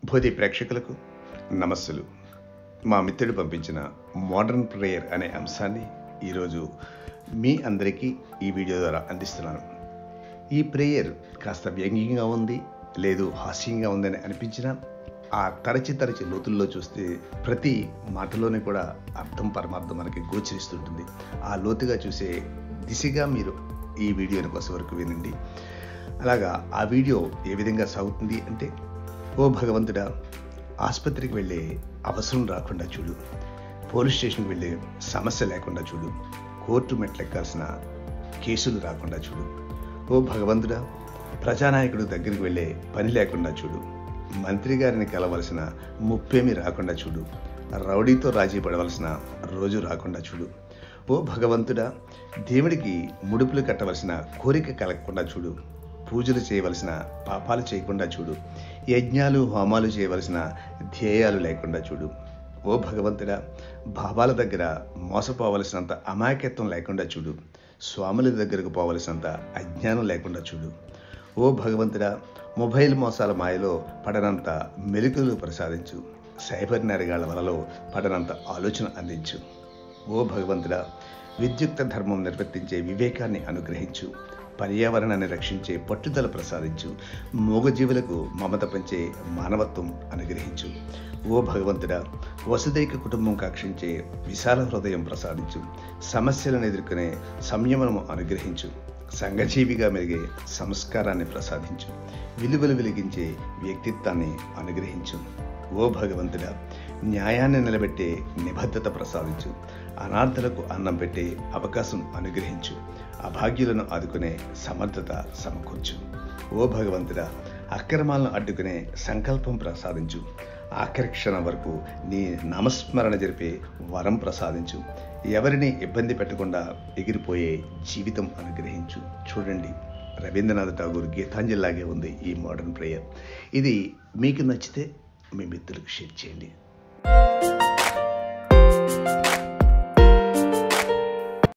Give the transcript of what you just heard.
శుభోదయ ప్రేక్షకులకు నమస్సులు మా మిత్రుడు పంపించిన మోడర్న్ ప్రేయర్ అనే అంశాన్ని ఈరోజు మీ అందరికీ ఈ వీడియో ద్వారా అందిస్తున్నాను ఈ ప్రేయర్ కాస్త వ్యంగ్యంగా ఉంది లేదు హాస్యంగా ఉందని అనిపించినా ఆ తరచి తరచి లోతుల్లో చూస్తే ప్రతి మాటలోనే కూడా అర్థం పరమార్థం మనకి గోచరిస్తుంటుంది ఆ లోతుగా చూసే దిశగా మీరు ఈ వీడియోని కోసం వరకు వినండి అలాగా ఆ వీడియో ఏ విధంగా సాగుతుంది అంటే ఓ భగవంతుడా ఆసుపత్రికి వెళ్ళే అవసరం రాకుండా చూడు పోలీస్ స్టేషన్కి వెళ్ళే సమస్య లేకుండా చూడు కోర్టు మెట్లెక్కాల్సిన కేసులు రాకుండా చూడు ఓ భగవంతుడా ప్రజానాయకుడు దగ్గరికి వెళ్ళే పని లేకుండా చూడు మంత్రి గారిని కలవలసిన ముప్పేమి రాకుండా చూడు రౌడీతో రాజీ పడవలసిన రోజు రాకుండా చూడు ఓ భగవంతుడా దేవుడికి ముడుపులు కట్టవలసిన కోరిక కలగకుండా చూడు పూజలు చేయవలసిన పాపాలు చేయకుండా చూడు యజ్ఞాలు హోమాలు చేయవలసిన ధ్యేయాలు లేకుండా చూడు ఓ భగవంతుడా బాబాల దగ్గర మోసపోవలసినంత అమాయకత్వం లేకుండా చూడు స్వాముల దగ్గరకు పోవలసినంత అజ్ఞానం లేకుండా చూడు ఓ భగవంతుడా మొబైల్ మోసాల మాయలో పడనంత మెలుకులు ప్రసాదించు సైబర్ నేరగాళ్ల వలలో పడనంత ఆలోచన అందించు ఓ భగవంతుడా విద్యుక్త ధర్మం నిర్వర్తించే వివేకాన్ని అనుగ్రహించు పర్యావరణాన్ని రక్షించే పట్టుదల ప్రసాదించు మూగజీవులకు మమత పంచే మానవత్వం అనుగ్రహించు ఓ భగవంతుడా వసుదైక కుటుంబం కాక్షించే విశాల హృదయం ప్రసాదించు సమస్యలను ఎదుర్కొనే సంయమనము అనుగ్రహించు సంఘజీవిగా మెరిగే సంస్కారాన్ని ప్రసాదించు విలువలు వెలిగించే వ్యక్తిత్వాన్ని అనుగ్రహించు ఓ భగవంతుడా న్యాయాన్ని నిలబెట్టే నిబద్ధత ప్రసాదించు అనార్థలకు అన్నం పెట్టే అవకాశం అనుగ్రహించు అభాగ్యులను ఆదుకునే సమర్థత సమకూర్చు ఓ భగవంతుడా అక్రమాలను అడ్డుకునే సంకల్పం ప్రసాదించు ఆఖరి క్షణం వరకు నీ నామస్మరణ జరిపే వరం ప్రసాదించు ఎవరిని ఇబ్బంది పెట్టకుండా ఎగిరిపోయే జీవితం అనుగ్రహించు చూడండి రవీంద్రనాథ్ ఠాగూర్ గీతాంజలిలాగే ఉంది ఈ మోడర్న్ ప్రేయర్ ఇది మీకు నచ్చితే మీ మిత్రులకు షేర్ చేయండి